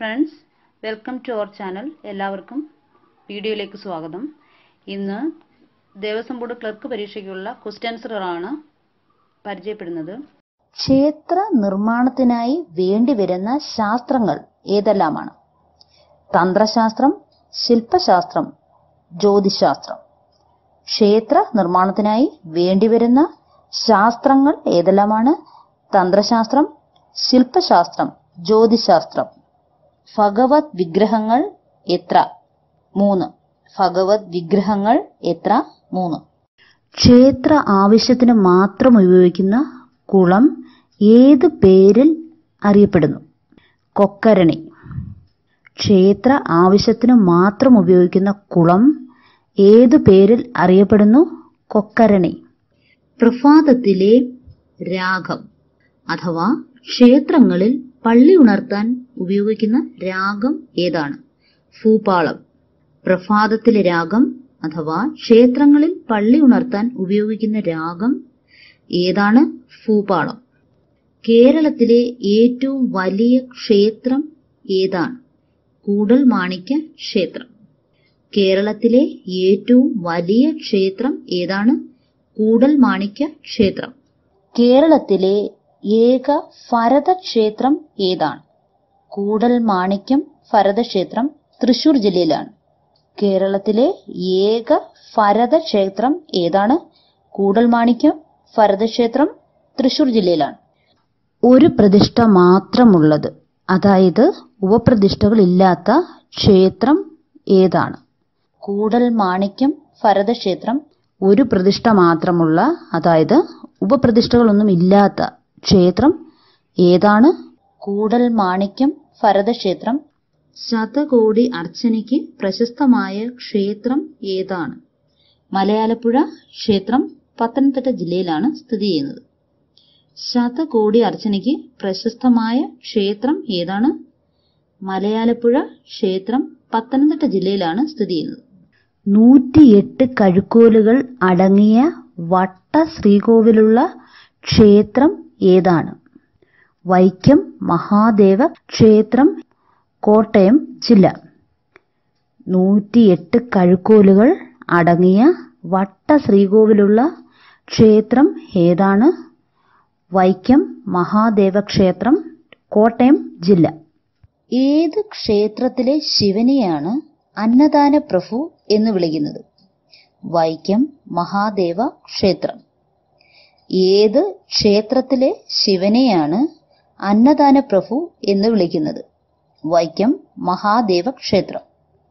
friends welcome to our channel എല്ലാവർക്കും വീഡിയോയിലേക്ക് സ്വാഗതം ഇന്ന് ദേവസ്വം ബോർഡ് ക്ലർക്ക് പരീക്ഷയ്ക്കുള്ള ക്വസ്റ്റ്യൻ ആൻസറുകളാണ് പരിചയപ്പെടുന്നത് ക്ഷേത്ര നിർമ്മാണത്തിനായി വേണ്ടിവരുന്ന ശാസ്ത്രങ്ങൾ ഏതെല്ലാമാണ് തന്ത്രശാസ്ത്രം ശില്പശാസ്ത്രം ജ്യോതിശാസ്ത്രം ക്ഷേത്ര നിർമ്മാണത്തിനായി വേണ്ടിവരുന്ന ശാസ്ത്രങ്ങൾ ഏതെല്ലാമാണ് തന്ത്രശാസ്ത്രം ശില്പശാസ്ത്രം ജ്യോതിശാസ്ത്രം ഭഗവത് വിഗ്രഹങ്ങൾ എത്ര മൂന്ന് ഭഗവത് വിഗ്രഹങ്ങൾ എത്ര മൂന്ന് ക്ഷേത്ര ആവശ്യത്തിന് മാത്രം ഉപയോഗിക്കുന്ന കുളം ഏത് പേരിൽ അറിയപ്പെടുന്നു കൊക്കരണി ക്ഷേത്ര ആവശ്യത്തിന് മാത്രം ഉപയോഗിക്കുന്ന കുളം ഏതു പേരിൽ അറിയപ്പെടുന്നു കൊക്കരണി പ്രഭാതത്തിലെ രാഗം അഥവാ ക്ഷേത്രങ്ങളിൽ പള്ളി ഉണർത്താൻ ഉപയോഗിക്കുന്ന രാഗം ഏതാണ് ഭൂപാളം പ്രഭാതത്തിലെ രാഗം അഥവാ ക്ഷേത്രങ്ങളിൽ പള്ളി ഉണർത്താൻ ഉപയോഗിക്കുന്ന രാഗം ഏതാണ് ഭൂപാളം കേരളത്തിലെ ഏറ്റവും വലിയ ക്ഷേത്രം ഏതാണ് കൂടൽ മാണിക്യ ക്ഷേത്രം കേരളത്തിലെ ഏറ്റവും വലിയ ക്ഷേത്രം ഏതാണ് കൂടൽ മാണിക്യ ക്ഷേത്രം കേരളത്തിലെ ഏക ഭരത ക്ഷേത്രം ഏതാണ് കൂടൽ മാണിക്യം ഭരത ക്ഷേത്രം തൃശൂർ ജില്ലയിലാണ് കേരളത്തിലെ ഏക ഭരത ക്ഷേത്രം ഏതാണ് കൂടൽ മാണിക്യം ഭരത ക്ഷേത്രം തൃശൂർ ജില്ലയിലാണ് ഒരു പ്രതിഷ്ഠ മാത്രമുള്ളത് അതായത് ഉപപ്രതിഷ്ഠകൾ ഇല്ലാത്ത ക്ഷേത്രം ഏതാണ് കൂടൽ മാണിക്യം ഭരത ക്ഷേത്രം ഒരു പ്രതിഷ്ഠ മാത്രമുള്ള അതായത് ഉപപ്രതിഷ്ഠകളൊന്നും ഇല്ലാത്ത ക്ഷേത്രം ഏതാണ് കൂടൽ മാണിക്യം ഭരതക്ഷേത്രം ശതകോടി അർച്ചനയ്ക്ക് പ്രശസ്തമായ ക്ഷേത്രം ഏതാണ് മലയാലപ്പുഴ ക്ഷേത്രം പത്തനംതിട്ട ജില്ലയിലാണ് സ്ഥിതി ചെയ്യുന്നത് ശതകോടി അർച്ചനയ്ക്ക് പ്രശസ്തമായ ക്ഷേത്രം ഏതാണ് മലയാലപ്പുഴ ക്ഷേത്രം പത്തനംതിട്ട ജില്ലയിലാണ് സ്ഥിതി ചെയ്യുന്നത് നൂറ്റിയെട്ട് കഴുക്കോലുകൾ അടങ്ങിയ വട്ട ശ്രീകോവിലുള്ള ക്ഷേത്രം ഏതാണ് വൈക്കം മഹാദേവ ക്ഷേത്രം കോട്ടയം ജില്ല നൂറ്റിയെട്ട് കഴുക്കോലുകൾ അടങ്ങിയ വട്ട ശ്രീകോവിലുള്ള ക്ഷേത്രം ഏതാണ് വൈക്കം മഹാദേവ ക്ഷേത്രം കോട്ടയം ജില്ല ഏത് ക്ഷേത്രത്തിലെ ശിവനെയാണ് അന്നദാന പ്രഭു എന്ന് വിളിക്കുന്നത് വൈക്കം മഹാദേവ ക്ഷേത്രം ഏത് ക്ഷേത്രത്തിലെ ശിവനെയാണ് അന്നദാന പ്രഭു എന്ന് വിളിക്കുന്നത് വൈക്കം മഹാദേവ ക്ഷേത്രം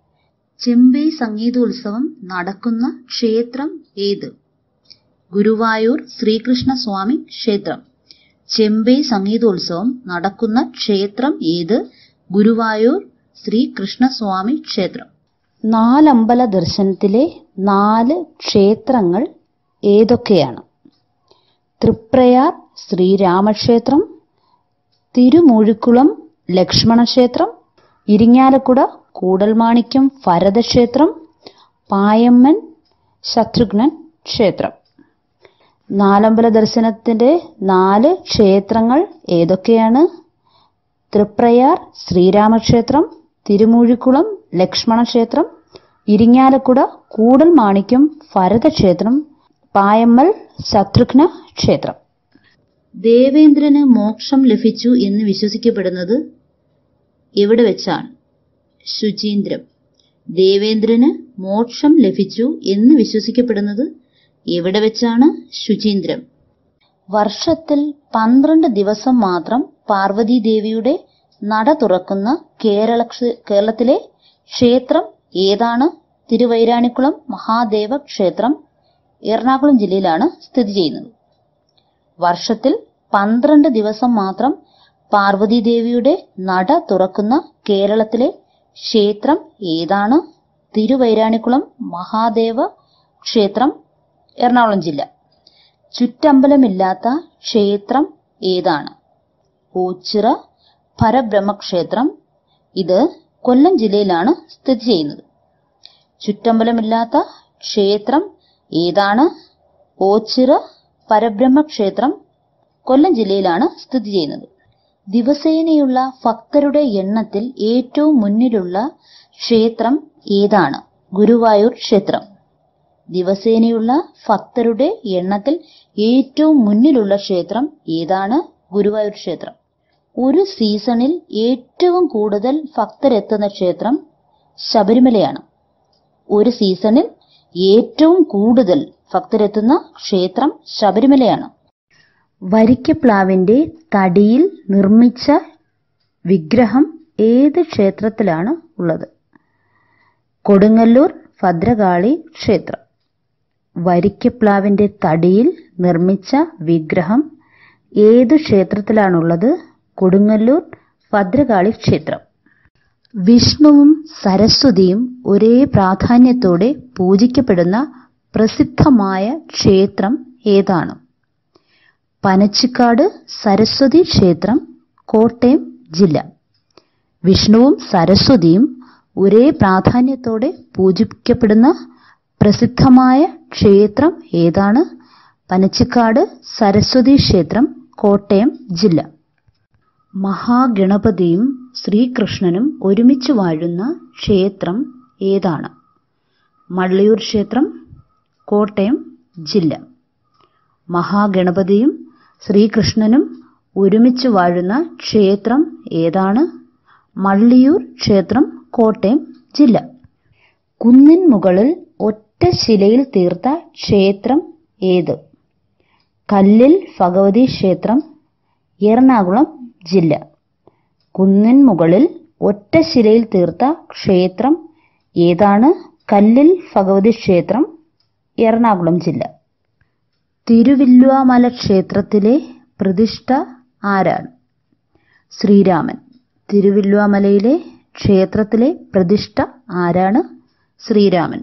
ചെമ്പൈ സംഗീതോത്സവം നടക്കുന്ന ക്ഷേത്രം ഏത് ഗുരുവായൂർ ശ്രീകൃഷ്ണ സ്വാമി ക്ഷേത്രം ചെമ്പൈ സംഗീതോത്സവം നടക്കുന്ന ക്ഷേത്രം ഏത് ഗുരുവായൂർ ശ്രീകൃഷ്ണസ്വാമി ക്ഷേത്രം നാലമ്പല ദർശനത്തിലെ നാല് ക്ഷേത്രങ്ങൾ ഏതൊക്കെയാണ് തൃപ്രയാർ ശ്രീരാമക്ഷേത്രം തിരുമൂഴിക്കുളം ലക്ഷ്മണക്ഷേത്രം ഇരിങ്ങാലക്കുട കൂടൽമാണിക്യം ഭരതക്ഷേത്രം പായമ്മൻ ശത്രുഘ്നൻ ക്ഷേത്രം നാലമ്പല ദർശനത്തിന്റെ നാല് ക്ഷേത്രങ്ങൾ ഏതൊക്കെയാണ് തൃപ്രയാർ ശ്രീരാമക്ഷേത്രം തിരുമൂഴിക്കുളം ലക്ഷ്മണക്ഷേത്രം ഇരിങ്ങാലക്കുട കൂടൽ മാണിക്യം ഭരതക്ഷേത്രം പായമ്മൽ ശത്രുഘ്ന ക്ഷേത്രം ദേവേന്ദ്രന് മോക്ഷം ലഭിച്ചു എന്ന് വിശ്വസിക്കപ്പെടുന്നത് എവിടെ വെച്ചാണ് ശുചീന്ദ്രം ദേവേന്ദ്രന് മോക്ഷം ലഭിച്ചു എന്ന് വിശ്വസിക്കപ്പെടുന്നത് എവിടെ വെച്ചാണ് ശുചീന്ദ്രം വർഷത്തിൽ പന്ത്രണ്ട് ദിവസം മാത്രം പാർവതി ദേവിയുടെ നട തുറക്കുന്ന കേരള കേരളത്തിലെ ക്ഷേത്രം ഏതാണ് തിരുവൈരാണിക്കുളം മഹാദേവ ക്ഷേത്രം എറണാകുളം ജില്ലയിലാണ് സ്ഥിതി ചെയ്യുന്നത് വർഷത്തിൽ പന്ത്രണ്ട് ദിവസം മാത്രം പാർവതി ദേവിയുടെ നട തുറക്കുന്ന കേരളത്തിലെ ക്ഷേത്രം ഏതാണ് തിരുവൈരാണിക്കുളം മഹാദേവ ക്ഷേത്രം എറണാകുളം ജില്ല ചുറ്റമ്പലമില്ലാത്ത ക്ഷേത്രം ഏതാണ് ഓച്ചിറ പരബ്രഹ്മക്ഷേത്രം ഇത് കൊല്ലം ജില്ലയിലാണ് സ്ഥിതി ചെയ്യുന്നത് ചുറ്റമ്പലമില്ലാത്ത ക്ഷേത്രം ഏതാണ് ഓച്ചിറ പരബ്രഹ്മ ക്ഷേത്രം കൊല്ലം ജില്ലയിലാണ് സ്ഥിതി ചെയ്യുന്നത് ദിവസേനയുള്ള ഭക്തരുടെ എണ്ണത്തിൽ ഏറ്റവും മുന്നിലുള്ള ക്ഷേത്രം ഏതാണ് ഗുരുവായൂർ ക്ഷേത്രം ദിവസേനയുള്ള ഭക്തരുടെ എണ്ണത്തിൽ ഏറ്റവും മുന്നിലുള്ള ക്ഷേത്രം ഏതാണ് ഗുരുവായൂർ ക്ഷേത്രം ഒരു സീസണിൽ ഏറ്റവും കൂടുതൽ ഭക്തരെത്തുന്ന ക്ഷേത്രം ശബരിമലയാണ് ഒരു സീസണിൽ ഏറ്റവും കൂടുതൽ ഭക്തരെത്തുന്ന ക്ഷേത്രം ശബരിമലയാണ് വരിക്കപ്ലാവിന്റെ തടിയിൽ നിർമ്മിച്ച വിഗ്രഹം ഏത് ക്ഷേത്രത്തിലാണ് ഉള്ളത് കൊടുങ്ങല്ലൂർ ഭദ്രകാളി ക്ഷേത്രം വരിക്കപ്ലാവിന്റെ തടിയിൽ നിർമ്മിച്ച വിഗ്രഹം ഏതു ക്ഷേത്രത്തിലാണുള്ളത് കൊടുങ്ങല്ലൂർ ഭദ്രകാളി ക്ഷേത്രം വിഷ്ണുവും സരസ്വതിയും ഒരേ പ്രാധാന്യത്തോടെ പൂജിക്കപ്പെടുന്ന പ്രസിദ്ധമായ ക്ഷേത്രം ഏതാണ് പനച്ചിക്കാട് സരസ്വതി ക്ഷേത്രം കോട്ടയം ജില്ല വിഷ്ണുവും സരസ്വതിയും ഒരേ പ്രാധാന്യത്തോടെ പൂജിക്കപ്പെടുന്ന പ്രസിദ്ധമായ ക്ഷേത്രം ഏതാണ് പനച്ചിക്കാട് സരസ്വതി ക്ഷേത്രം കോട്ടയം ജില്ല മഹാഗണപതിയും ശ്രീകൃഷ്ണനും ഒരുമിച്ച് വാഴുന്ന ക്ഷേത്രം ഏതാണ് മള്ളിയൂർ ക്ഷേത്രം കോട്ടയം ജില്ല മഹാഗണപതിയും ശ്രീകൃഷ്ണനും ഒരുമിച്ച് വാഴുന്ന ക്ഷേത്രം ഏതാണ് മള്ളിയൂർ ക്ഷേത്രം കോട്ടയം ജില്ല കുന്നിൻ മുകളിൽ ഒറ്റ ശിലയിൽ തീർത്ത ക്ഷേത്രം ഏത് കല്ലിൽ ഭഗവതി ക്ഷേത്രം എറണാകുളം ജില്ല കുന്നിൻ മുകളിൽ ഒറ്റ ശിലയിൽ തീർത്ത ക്ഷേത്രം ഏതാണ് കല്ലിൽ ഭഗവതി ക്ഷേത്രം എറണാകുളം ജില്ല തിരുവില്ലുവാമല ക്ഷേത്രത്തിലെ പ്രതിഷ്ഠ ആരാണ് ശ്രീരാമൻ തിരുവില്ലുവാമലയിലെ ക്ഷേത്രത്തിലെ പ്രതിഷ്ഠ ആരാണ് ശ്രീരാമൻ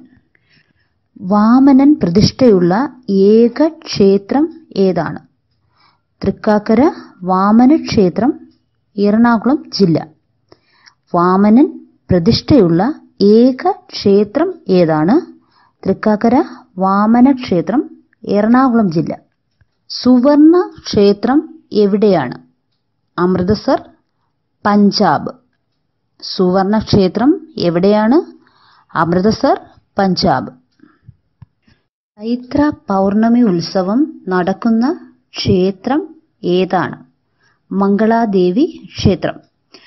വാമനൻ പ്രതിഷ്ഠയുള്ള ഏക ക്ഷേത്രം ഏതാണ് തൃക്കാക്കര വാമന ക്ഷേത്രം എറണാകുളം ജില്ല വാമനൻ പ്രതിഷ്ഠയുള്ള ഏക ക്ഷേത്രം ഏതാണ് തൃക്കാക്കര വാമന ക്ഷേത്രം എറണാകുളം ജില്ല സുവർണ ക്ഷേത്രം എവിടെയാണ് അമൃതസർ പഞ്ചാബ് സുവർണ ക്ഷേത്രം എവിടെയാണ് അമൃതസർ പഞ്ചാബ് ചൈത്ര പൗർണമി ഉത്സവം നടക്കുന്ന ക്ഷേത്രം ഏതാണ് മംഗളാദേവി ക്ഷേത്രം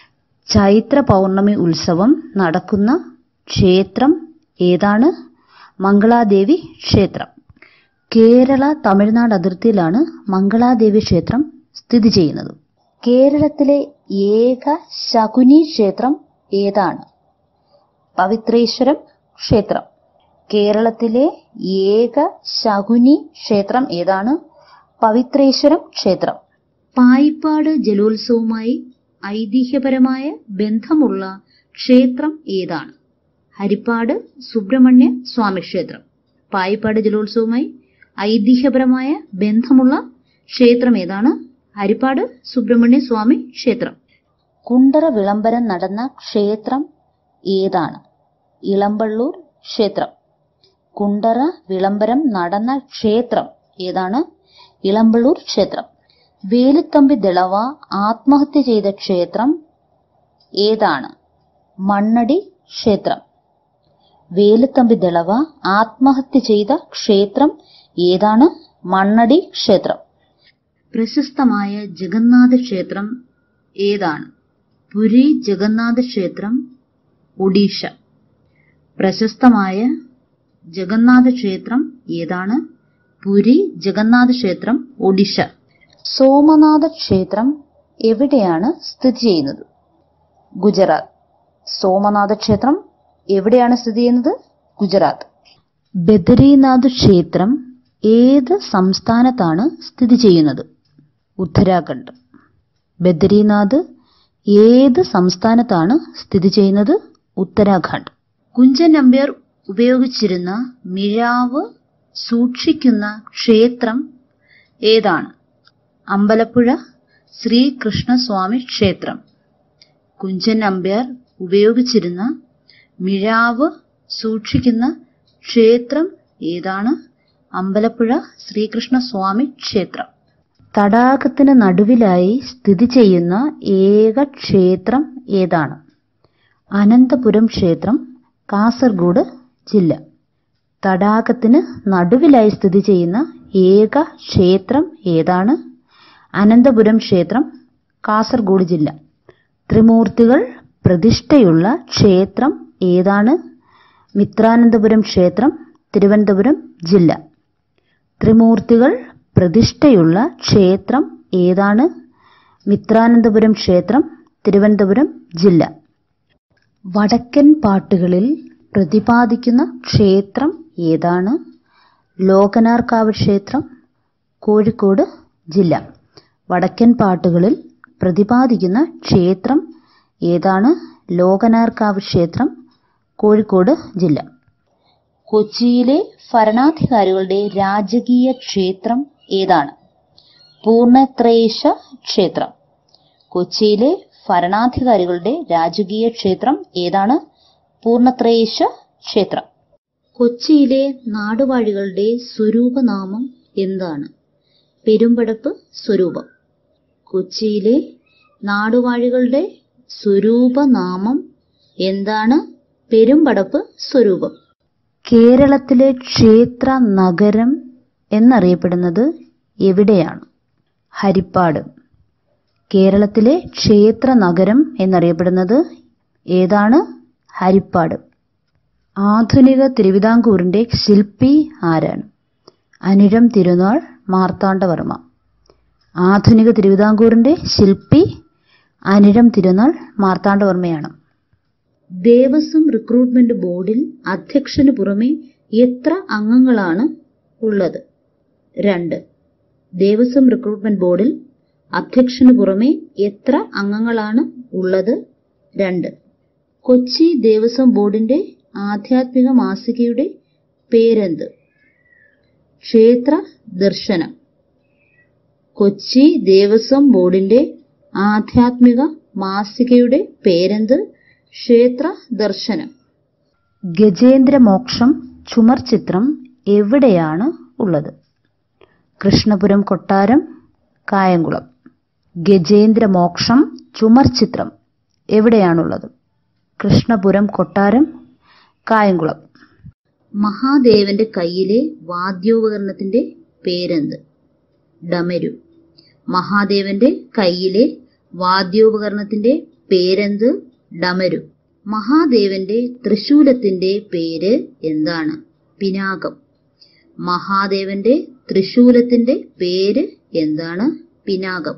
ചൈത്ര പൗർണമി ഉത്സവം നടക്കുന്ന ക്ഷേത്രം ഏതാണ് മംഗളാദേവി ക്ഷേത്രം കേരള തമിഴ്നാട് അതിർത്തിയിലാണ് മംഗളാദേവി ക്ഷേത്രം സ്ഥിതി ചെയ്യുന്നത് കേരളത്തിലെ ഏക ശകുനി ക്ഷേത്രം ഏതാണ് പവിത്രേശ്വരം ക്ഷേത്രം കേരളത്തിലെ ഏക ശകുനി ക്ഷേത്രം ഏതാണ് പവിത്രേശ്വരം ക്ഷേത്രം പായിപ്പാട് ജലോത്സവവുമായി ഐതിഹ്യപരമായ ബന്ധമുള്ള ക്ഷേത്രം ഏതാണ് ഹരിപ്പാട് സുബ്രഹ്മണ്യ സ്വാമി ക്ഷേത്രം പായിപ്പാട് ജലോത്സവവുമായി ഐതിഹ്യപരമായ ബന്ധമുള്ള ക്ഷേത്രം ഏതാണ് ഹരിപ്പാട് സുബ്രഹ്മണ്യ സ്വാമി ക്ഷേത്രം കുണ്ടറ വിളംബരം നടന്ന ക്ഷേത്രം ഏതാണ് ഇളമ്പള്ളൂർ ക്ഷേത്രം കുണ്ടറ വിളംബരം നടന്ന ക്ഷേത്രം ഏതാണ് ഇളമ്പള്ളൂർ ക്ഷേത്രം വേലുത്തമ്പി ദളവ ആത്മഹത്യ ചെയ്ത ക്ഷേത്രം ഏതാണ് മണ്ണടി ക്ഷേത്രം വേലുത്തമ്പി ദളവ ആത്മഹത്യ ചെയ്ത ക്ഷേത്രം ഏതാണ് മണ്ണടി ക്ഷേത്രം പ്രശസ്തമായ ജഗന്നാഥ ക്ഷേത്രം ഏതാണ് പുരി ജഗന്നാഥ ക്ഷേത്രം ഒഡീഷ പ്രശസ്തമായ ജഗന്നാഥ ക്ഷേത്രം ഏതാണ് പുരി ജഗന്നാഥ ക്ഷേത്രം ഒഡീഷ സോമനാഥ ക്ഷേത്രം എവിടെയാണ് സ്ഥിതി ചെയ്യുന്നത് ഗുജറാത്ത് സോമനാഥ ക്ഷേത്രം എവിടെയാണ് സ്ഥിതി ചെയ്യുന്നത് ഗുജറാത്ത് ബദരീനാഥ് ക്ഷേത്രം ഏത് സംസ്ഥാനത്താണ് സ്ഥിതി ചെയ്യുന്നത് ഉത്തരാഖണ്ഡ് ബദരീനാഥ് ഏത് സംസ്ഥാനത്താണ് സ്ഥിതി ചെയ്യുന്നത് ഉത്തരാഖണ്ഡ് കുഞ്ചൻ നമ്പ്യാർ ഉപയോഗിച്ചിരുന്ന മിഴാവ് സൂക്ഷിക്കുന്ന ക്ഷേത്രം ഏതാണ് അമ്പലപ്പുഴ ശ്രീകൃഷ്ണസ്വാമി ക്ഷേത്രം കുഞ്ചൻ നമ്പ്യാർ ഉപയോഗിച്ചിരുന്ന മിഴാവ് സൂക്ഷിക്കുന്ന ക്ഷേത്രം ഏതാണ് അമ്പലപ്പുഴ ശ്രീകൃഷ്ണസ്വാമി ക്ഷേത്രം തടാകത്തിന് നടുവിലായി സ്ഥിതി ചെയ്യുന്ന ഏക ക്ഷേത്രം ഏതാണ് അനന്തപുരം ക്ഷേത്രം കാസർഗോഡ് ജില്ല തടാകത്തിന് നടുവിലായി സ്ഥിതി ചെയ്യുന്ന ഏക ക്ഷേത്രം ഏതാണ് അനന്തപുരം ക്ഷേത്രം കാസർഗോഡ് ജില്ല ത്രിമൂർത്തികൾ പ്രതിഷ്ഠയുള്ള ക്ഷേത്രം ഏതാണ് മിത്രാനന്തപുരം ക്ഷേത്രം തിരുവനന്തപുരം ജില്ല ത്രിമൂർത്തികൾ പ്രതിഷ്ഠയുള്ള ക്ഷേത്രം ഏതാണ് മിത്രാനന്തപുരം ക്ഷേത്രം തിരുവനന്തപുരം ജില്ല വടക്കൻ പാട്ടുകളിൽ പ്രതിപാദിക്കുന്ന ക്ഷേത്രം ഏതാണ് ലോകനാർക്കാവ് ക്ഷേത്രം കോഴിക്കോട് ജില്ല വടക്കൻ പാട്ടുകളിൽ പ്രതിപാദിക്കുന്ന ക്ഷേത്രം ഏതാണ് ലോകനാർക്കാവ് ക്ഷേത്രം കോഴിക്കോട് ജില്ല കൊച്ചിയിലെ ഭരണാധികാരികളുടെ രാജകീയ ക്ഷേത്രം ഏതാണ് പൂർണ്ണത്രേശ ക്ഷേത്രം കൊച്ചിയിലെ ഭരണാധികാരികളുടെ രാജകീയ ക്ഷേത്രം ഏതാണ് പൂർണ്ണത്രേശ ക്ഷേത്രം കൊച്ചിയിലെ നാടുവാഴികളുടെ സ്വരൂപനാമം എന്താണ് പെരുമ്പടപ്പ് സ്വരൂപം കൊച്ചിയിലെ നാടുവാഴികളുടെ സ്വരൂപനാമം എന്താണ് പെരുമ്പടപ്പ് സ്വരൂപം കേരളത്തിലെ ക്ഷേത്ര നഗരം എന്നറിയപ്പെടുന്നത് എവിടെയാണ് ഹരിപ്പാട് കേരളത്തിലെ ക്ഷേത്ര നഗരം എന്നറിയപ്പെടുന്നത് ഏതാണ് ഹരിപ്പാട് ആധുനിക തിരുവിതാംകൂറിന്റെ ശില്പി ആരാണ് അനിഴം തിരുനാൾ മാർത്താണ്ഡവർമ്മ ആധുനിക തിരുവിതാംകൂറിന്റെ ശില്പി അനിഴം തിരുനാൾ മാർത്താണ്ഡവർമ്മയാണ് ദേവസ്വം റിക്രൂട്ട്മെന്റ് ബോർഡിൽ അധ്യക്ഷന് പുറമെ എത്ര അംഗങ്ങളാണ് ഉള്ളത് രണ്ട് ദേവസ്വം റിക്രൂട്ട്മെന്റ് ബോർഡിൽ അധ്യക്ഷന് പുറമെ എത്ര അംഗങ്ങളാണ് ഉള്ളത് രണ്ട് കൊച്ചി ദേവസ്വം ബോർഡിന്റെ ആധ്യാത്മിക മാസികയുടെ പേരെന്ത് ക്ഷേത്ര ദർശനം കൊച്ചി ദേവസ്വം ബോർഡിന്റെ ആധ്യാത്മിക മാസികയുടെ പേരെന്ത് ക്ഷേത്ര ദർശനം ഗജേന്ദ്രമോക്ഷം ചുമർ ചിത്രം എവിടെയാണ് ഉള്ളത് കൃഷ്ണപുരം കൊട്ടാരം കായംകുളം ഗജേന്ദ്രമോക്ഷം ചുമർ ചിത്രം എവിടെയാണുള്ളത് കൃഷ്ണപുരം കൊട്ടാരം കായംകുളം മഹാദേവന്റെ കയ്യിലെ വാദ്യോപകരണത്തിന്റെ പേരെന്ത് ഡമരു മഹാദേവന്റെ കയ്യിലെ വാദ്യോപകരണത്തിന്റെ പേരെന്ത് ഡമരു മഹാദേവന്റെ തൃശൂലത്തിന്റെ പേര് എന്താണ് പിനാകം മഹാദേവന്റെ തൃശൂലത്തിന്റെ പേര് എന്താണ് പിനാകം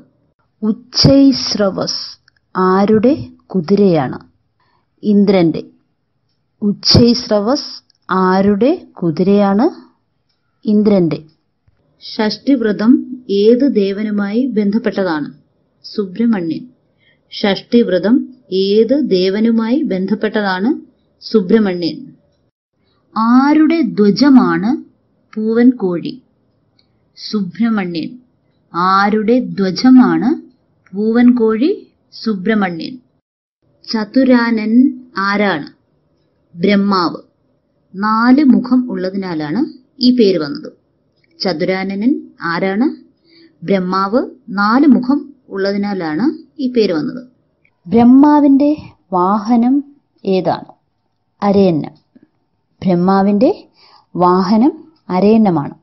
ഉച്ചൈസ്രവസ് ആരുടെ കുതിരയാണ് ഇന്ദ്രന്റെ ഉച്ചൈസ്രവസ് ആരുടെ കുതിരയാണ് ഇന്ദ്രന്റെ ഷഷ്ടിവ്രതം ഏത് ദേവനുമായി ബന്ധപ്പെട്ടതാണ് സുബ്രഹ്മണ്യൻ ഷഷ്ടിവ്രതം ഏത് ദേവനുമായി ബന്ധപ്പെട്ടതാണ് സുബ്രഹ്മണ്യൻ ആരുടെ ധ്വജമാണ് പൂവൻ കോഴി സുബ്രഹ്മണ്യൻ ആരുടെ ധ്വജമാണ് പൂവൻ കോഴി സുബ്രഹ്മണ്യൻ ചതുരാനൻ ആരാണ് ബ്രഹ്മാവ് നാല് മുഖം ഉള്ളതിനാലാണ് ഈ പേര് വന്നത് ചതുരാനനൻ ആരാണ് ബ്രഹ്മാവ് നാല് മുഖം ഉള്ളതിനാലാണ് ഈ പേര് വന്നത് ബ്രഹ്മാവിന്റെ വാഹനം ഏതാണ് അരയന്നം ബ്രഹ്മാവിന്റെ വാഹനം അരയന്നമാണ്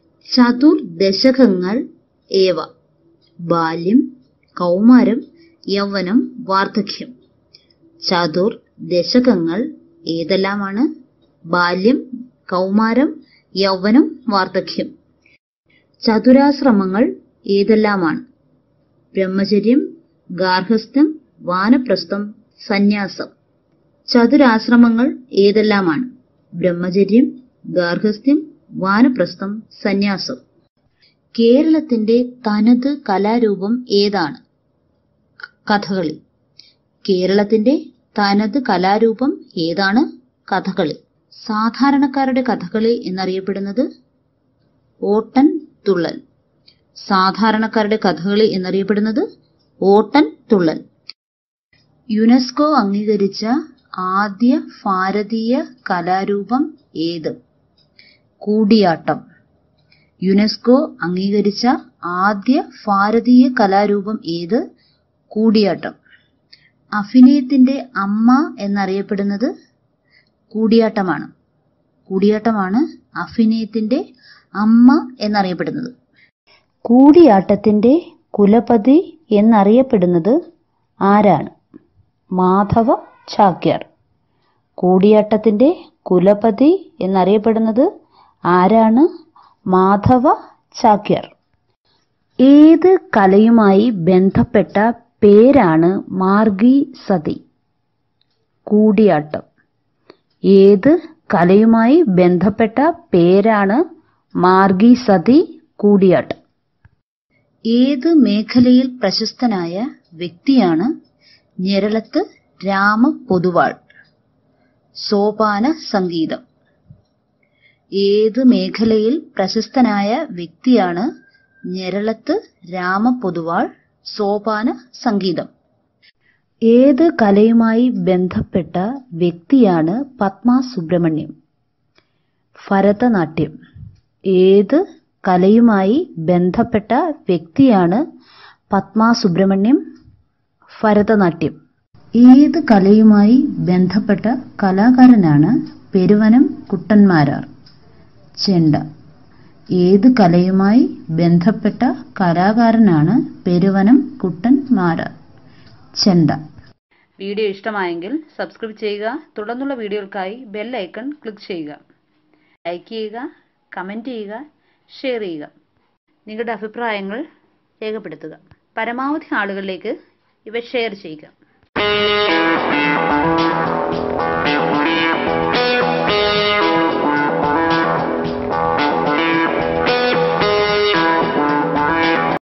ചതുർദശകങ്ങൾ ഏവ ബാല്യം കൗമാരം യൗവനം വാർദ്ധക്യം ചതുർ ദശകങ്ങൾ ഏതെല്ലാമാണ് ബാല്യം കൗമാരം യൗവനം വാർദ്ധക്യം ചതുരാശ്രമങ്ങൾ ഏതെല്ലാമാണ് ബ്രഹ്മചര്യം ഗാർഹസ്ഥ്യം വാനപ്രസ്ഥം സന്യാസം ചതുരാശ്രമങ്ങൾ ഏതെല്ലാമാണ് ബ്രഹ്മചര്യം ഗാർഹസ്ഥ്യം വാനപ്രസ്ഥം സന്യാസം കേരളത്തിന്റെ തനത് കലാരൂപം ഏതാണ് കഥകളി കേരളത്തിന്റെ തനത് കലാരൂപം ഏതാണ് കഥകളി സാധാരണക്കാരുടെ കഥകളി എന്നറിയപ്പെടുന്നത് ഓട്ടൻ തുള്ളൽ സാധാരണക്കാരുടെ കഥകളി എന്നറിയപ്പെടുന്നത് ഓട്ടൻ തുള്ളൽ യുനെസ്കോ അംഗീകരിച്ച ആദ്യ ഭാരതീയ കലാരൂപം ഏത് കൂടിയാട്ടം യുനെസ്കോ അംഗീകരിച്ച ആദ്യ ഭാരതീയ കലാരൂപം ഏത് കൂടിയാട്ടം അഭിനയത്തിന്റെ അമ്മ എന്നറിയപ്പെടുന്നത് കൂടിയാട്ടമാണ് കൂടിയാട്ടമാണ് അഭിനയത്തിന്റെ അമ്മ എന്നറിയപ്പെടുന്നത് കൂടിയാട്ടത്തിന്റെ കുലപതി എന്നറിയപ്പെടുന്നത് ആരാണ് മാധവ ചാക്യാർ കൂടിയാട്ടത്തിന്റെ കുലപതി എന്നറിയപ്പെടുന്നത് ആരാണ് മാധവ ചാക്യാർ ഏത് കലയുമായി ബന്ധപ്പെട്ട പേരാണ് മാർഗി സതി കൂടിയാട്ടം ഏത് കലയുമായി ബന്ധപ്പെട്ട പേരാണ് മാർഗി സതി കൂടിയാട്ടം ഏത് മേഖലയിൽ പ്രശസ്തനായ വ്യക്തിയാണ് ഞെരളത്ത് രാമ പൊതുവാൾ സോപാന സംഗീതം ഏത് മേഖലയിൽ പ്രശസ്തനായ വ്യക്തിയാണ് ഞെരളത്ത് രാമ പൊതുവാൾ സോപാന സംഗീതം ഏത് കലയുമായി ബന്ധപ്പെട്ട വ്യക്തിയാണ് പത്മ സുബ്രഹ്മണ്യം ഭരതനാട്യം ഏത് കലയുമായി ബന്ധപ്പെട്ട വ്യക്തിയാണ് പത്മ സുബ്രഹ്മണ്യം ഭരതനാട്യം ഏത് കലയുമായി ബന്ധപ്പെട്ട കലാകാരനാണ് പെരുവനം കുട്ടന്മാരാർ ചെണ്ട ഏത് കലയുമായി ബന്ധപ്പെട്ട കലാകാരനാണ് പെരുവനം കുട്ടന്മാരാർ ചെണ്ട വീഡിയോ ഇഷ്ടമായെങ്കിൽ സബ്സ്ക്രൈബ് ചെയ്യുക തുടർന്നുള്ള വീഡിയോകൾക്കായി ബെൽ ഐക്കൺ ക്ലിക്ക് ചെയ്യുക ലൈക്ക് ചെയ്യുക കമൻറ്റ് ചെയ്യുക ഷെയർ ചെയ്യുക നിങ്ങളുടെ അഭിപ്രായങ്ങൾ രേഖപ്പെടുത്തുക പരമാവധി ആളുകളിലേക്ക് ഇവ ഷെയർ ചെയ്യുക